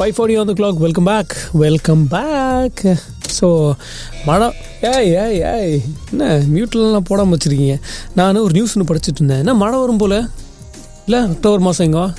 Five forty on the clock welcome back welcome back so மழை ஏய் ஏய் ஏய் என்ன மியூட்லலாம் போடாமல் வச்சுருக்கீங்க நான் ஒரு நியூஸ் ஒன்று படிச்சுட்டு இருந்தேன் என்ன மழை வரும் போல் இல்லை அக்டோபர் மாதம் எங்கோ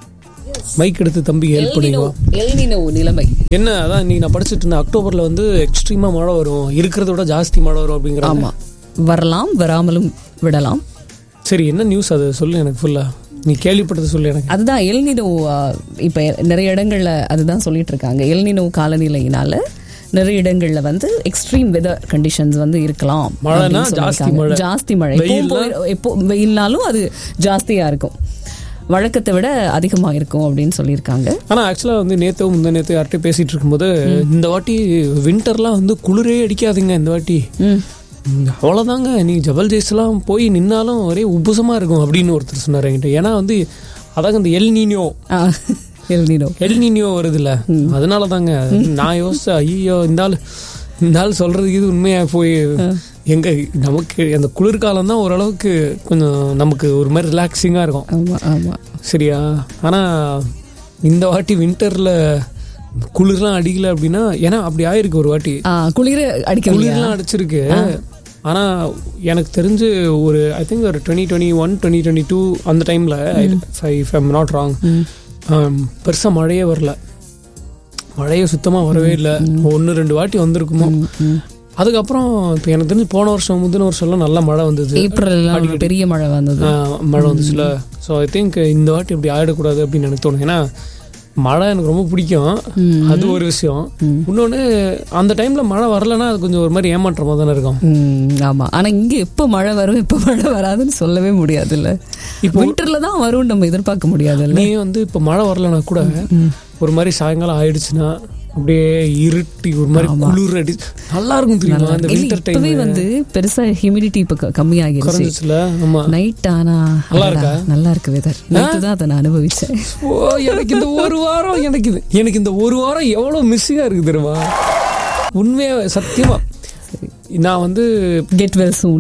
மைக் எடுத்து தம்பி ஹெல்ப் பண்ணுங்க எல்னினோ நிலைமை என்ன அதான் இன்னைக்கு நான் படிச்சுட்டு இருந்தேன் அக்டோபரில் வந்து எக்ஸ்ட்ரீமாக மழை வரும் இருக்கிறத விட ஜாஸ்தி மழை வரும் அப்படிங்கிற ஆமா வரலாம் வராமலும் விடலாம் சரி என்ன நியூஸ் அது சொல்லு எனக்கு ஃபுல்லாக நீ கேள்விப்பட்டது சொல்லு எனக்கு அதுதான் எல்னினோ இப்ப நிறைய இடங்கள்ல அதுதான் சொல்லிட்டு இருக்காங்க எல்னினோ காலநிலையினால நிறைய இடங்கள்ல வந்து எக்ஸ்ட்ரீம் வெதர் கண்டிஷன்ஸ் வந்து இருக்கலாம் மழைனா அப்படின்னு ஜாஸ்தி சொல்லியிருக்காங்க. மழை. ஜாஸ்தி மழை எப்பவும் போய்- எப்போ வெயில்னாலும் அது ஜாஸ்தியா இருக்கும் வழக்கத்தை விட அதிகமா இருக்கும் அப்படின்னு சொல்லியிருக்காங்க ஆனால் ஆக்சுவலாக வந்து நேற்று முந்தா நேற்று யார்கிட்ட பேசிகிட்டு இருக்கும்போது இந்த வாட்டி வின்டர்லாம் வந்து குளிரே அடிக்காதுங்க இந்த வாட்டி ம். ம், அவ்வளோதாங்க நீ ஜபல் ஜெய்ஸ்லாம் போய் நின்னாலும் ஒரே உப்புசமாக இருக்கும் அப்படின்னு ஒருத்தர் சொன்னார் என்கிட்ட ஏன்னா வந்து அதாங்க இந்த எல் நீனியோ ஆ, எல்னினோ எல் நீனியோ வருதுல்ல அதனால தாங்க நான் யோசிச்சேன் ஐயோ இந்த ஆள் இந்த ஆள் சொல்கிறதுக்கு இது உண்மையாக போய் எங்க நமக்கு அந்த குளிர்காலம் தான் ஓரளவுக்கு கொஞ்சம் நமக்கு ஒரு மாதிரி ரிலாக்ஸிங்காக இருக்கும் ஆமா ஆமா சரியா ஆனால் இந்த வாட்டி வின்டரில் குளிர்லாம் அடிக்கல அப்படின்னா ஏன்னா அப்படி ஆயிருக்கு ஒரு வாட்டி ஆ, குளிர அடிக்கலையா குளிர்லாம் அடிச்சிருக்கு ஆனால் எனக்கு தெரிஞ்சு ஒரு ஐ திங்க் ஒரு twenty twenty one twenty twenty two அந்த டைமில் இஃப் ஐம் நாட் ராங் பெருசாக மழையே வரல மழையே சுத்தமாக வரவே இல்லை ஒன்று ரெண்டு வாட்டி வந்திருக்குமோ அதுக்கப்புறம் இப்போ எனக்கு தெரிஞ்சு போன வருஷம் முந்தின வருஷம்லாம் நல்லா மழை வந்தது ஏப்ரல் பெரிய மழை வந்தது ஆ, மழை வந்துச்சுல ஸோ ஐ திங்க் இந்த வாட்டி இப்படி ஆயிடக்கூடாது அப்படின்னு எனக்கு தோணும் ஏன்னா மழை எனக்கு ரொம்ப பிடிக்கும் அது ஒரு விஷயம் இன்னொன்று அந்த டைம்ல மழை வரலன்னா அது கொஞ்சம் ஒரு மாதிரி ஏமாற்றமாக தானே இருக்கும் ம், ஆமா ஆனா இங்க எப்ப மழை வரும் எப்ப மழை வராதுன்னு சொல்லவே முடியாதுல்ல இப்போ வின்டர்ல தான் வரும்னு நம்ம எதிர்பார்க்க முடியாதுல்ல நீ வந்து இப்போ மழை வரலனா கூட ஒரு மாதிரி சாயங்காலம் ஆயிடுச்சுன்னா அப்படியே இருட்டி ஒரு மாதிரி குளிர் அடி நல்லா இருக்கும் தெரியுமா அந்த இல்ல, வின்டர் டைம் இப்பவே வந்து பெருசா ஹியூமிடிட்டி இப்ப க- கம்மியாகிருச்சு குறைஞ்சிச்சுல ஆமா நைட் ஆனா நல்லா அடடா, இருக்கா? நல்லா இருக்கு வெதர் நைட்டு தான் அதை நான் அனுபவிச்சேன் ஓ எனக்கு இந்த ஒரு வாரம் எனக்கு இது எனக்கு இந்த ஒரு வாரம் எவ்வளோ மிஸ்ஸிங்காக இருக்கு தெரியுமா உண்மையா சத்தியமா நான் வந்து கெட் வெல் சூன்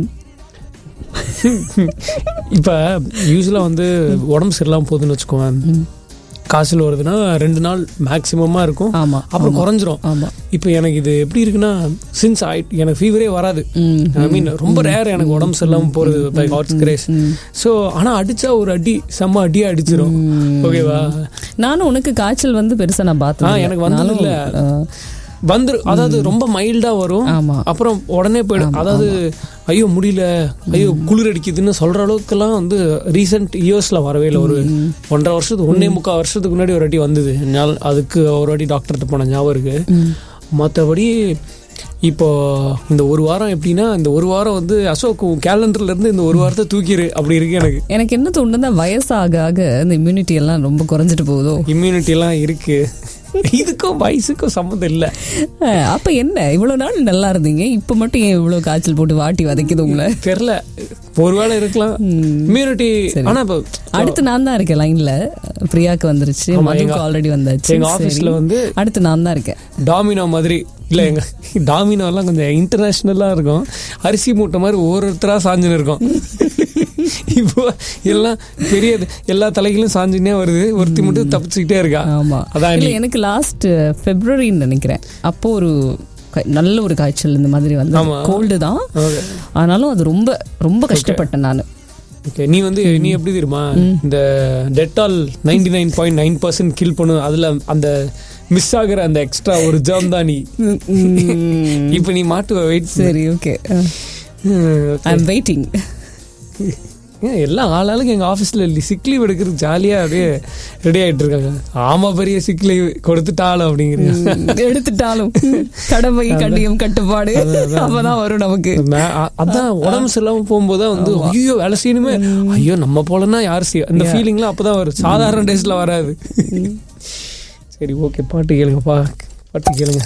இப்போ யூஸ்வலாக வந்து உடம்பு சரியில்லாமல் போகுதுன்னு வச்சுக்கோவேன் காய்ச்சல் வருதுன்னா ரெண்டு நாள் மேக்ஸிமமாக இருக்கும் ஆமா அப்புறம் குறைஞ்சிரும் ஆமா இப்போ எனக்கு இது எப்படி இருக்குன்னா சின்ஸ் ஆயி எனக்கு ஃபீவரே வராது ஐ மீன் ரொம்ப ரேர் எனக்கு உடம்பு சரியில்லாமல் போகிறது பை காட்ஸ் கிரேஸ் ஸோ ஆனால் அடிச்சா ஒரு அடி செம்ம அடியாக அடிச்சிடும் ஓகேவா நானும் உனக்கு காய்ச்சல் வந்து பெருசா நான் ஆ பார்த்தேன் எனக்கு வந்தது இல்ல வந்துரு அதாவது ரொம்ப மைல்டா வரும் ஆமா. அப்புறம் உடனே போயிடும் அதாவது ஐயோ முடியல ஐயோ குளிர் அடிக்குதுன்னு சொல்ற அளவுக்குலாம் வந்து ரீசெண்ட் இயர்ஸ்ல வரவே இல்லை ஒரு ஒன்றரை வருஷத்துக்கு ஒன்னே முக்கால் வருஷத்துக்கு முன்னாடி ஒரு வாட்டி வந்தது ஞா- அதுக்கு ஒரு வாட்டி டாக்டர்கிட்ட போன ஞாபகம் இருக்கு மற்றபடி இப்போ இந்த ஒரு வாரம் எப்படின்னா இந்த ஒரு வாரம் வந்து அசோக் கேலண்டர்ல இருந்து இந்த ஒரு வாரத்தை தூக்கிடு அப்படி இருக்கு எனக்கு எனக்கு என்ன தோணுதுன்னா வயசாக ஆக இந்த இம்யூனிட்டி எல்லாம் ரொம்ப குறைஞ்சிட்டு போகுதோ இம்யூனிட்டி எல்லாம் இருக்கு இதுக்கும் வயசுக்கும் சம்மந்தம் இல்லை அஹ், அப்ப என்ன இவ்வளவு நாள் நல்லா இருந்தீங்க இப்ப மட்டும் ஏன் இவ்வளவு காய்ச்சல் போட்டு வாட்டி வதைக்குது உங்களை தெரியல ஒருவேளை இருக்கலாம் இம்யூனிட்டி ஆனா இப்போ அடுத்து நான் தான் இருக்கேன் லைன்ல பிரியாக்கு வந்துருச்சு மதுக்கு ஆல்ரெடி வந்தாச்சு எங்க ஆபீஸ்ல சரி. வந்து அடுத்து நான் தான் இருக்கேன் டாமினோ மாதிரி இல்ல எங்க டாமினோ எல்லாம் கொஞ்சம் இன்டர்நேஷனலா இருக்கும் அரிசி மூட்டை மாதிரி ஒவ்வொருத்தரா சாஞ்சுன்னு இருக்கும் இப்போ எல்லாம் பெரிய எல்லா தலைகளும் சாஞ்சுனே வருது ஒருத்தி மட்டும் தப்பிச்சுக்கிட்டே இருக்கா ஆமா அதான் இல்ல நீ. எனக்கு லாஸ்ட் பிப்ரவரின்னு நினைக்கிறேன் அப்போ ஒரு க- நல்ல ஒரு காய்ச்சல் இந்த மாதிரி வந்து ஆமா. கோல்டு தான் Okay. ஆனாலும் அது ரொம்ப ரொம்ப கஷ்டப்பட்டேன் நான் ஓகே நீ வந்து நீ எப்படி தெரியுமா இந்த Dettol ninety nine point nine percent kill பண்ணு அதுல அந்த மிஸ் ஆகுற அந்த எக்ஸ்ட்ரா ஒரு ஜாம் தான் நீ இப்போ நீ மாட்டுவ வெயிட் சரி ஓகே ஐ எம் வெயிட்டிங் ஏன் எல்லாம் ஆளாளுக்கு எங்கள் ஆஃபீஸில் சிக் லீவ் எடுக்கிறது ஜாலியாக அப்படியே ரெடி ஆகிட்டு இருக்காங்க ஆமா பெரிய சிக் லீவ் கொடுத்துட்டாலும் அப்படிங்கிறீங்க எடுத்துட்டாலும் கடமை கண்ணியம் கட்டுப்பாடு அப்பதான் வரும் நமக்கு நான் அ- அதான் உடம்பு சரியில்லாம போகும்போது தான் வந்து ஐயோ வேலை செய்யணுமே ஐயோ நம்ம போலன்னா யார் செய்ய இந்த ஃபீலிங்லாம் அப்பதான் வரும் சாதாரண டேஸ்ல வராது சரி ஓகே பாட்டு கேளுங்கப்பா பாட்டு கேளுங்க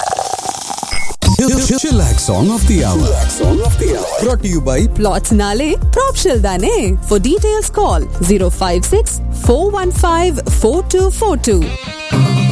Chillax Song of the Hour. Brought to you by Plots Nale, Propshell Dane. For details, call 056 415 4242.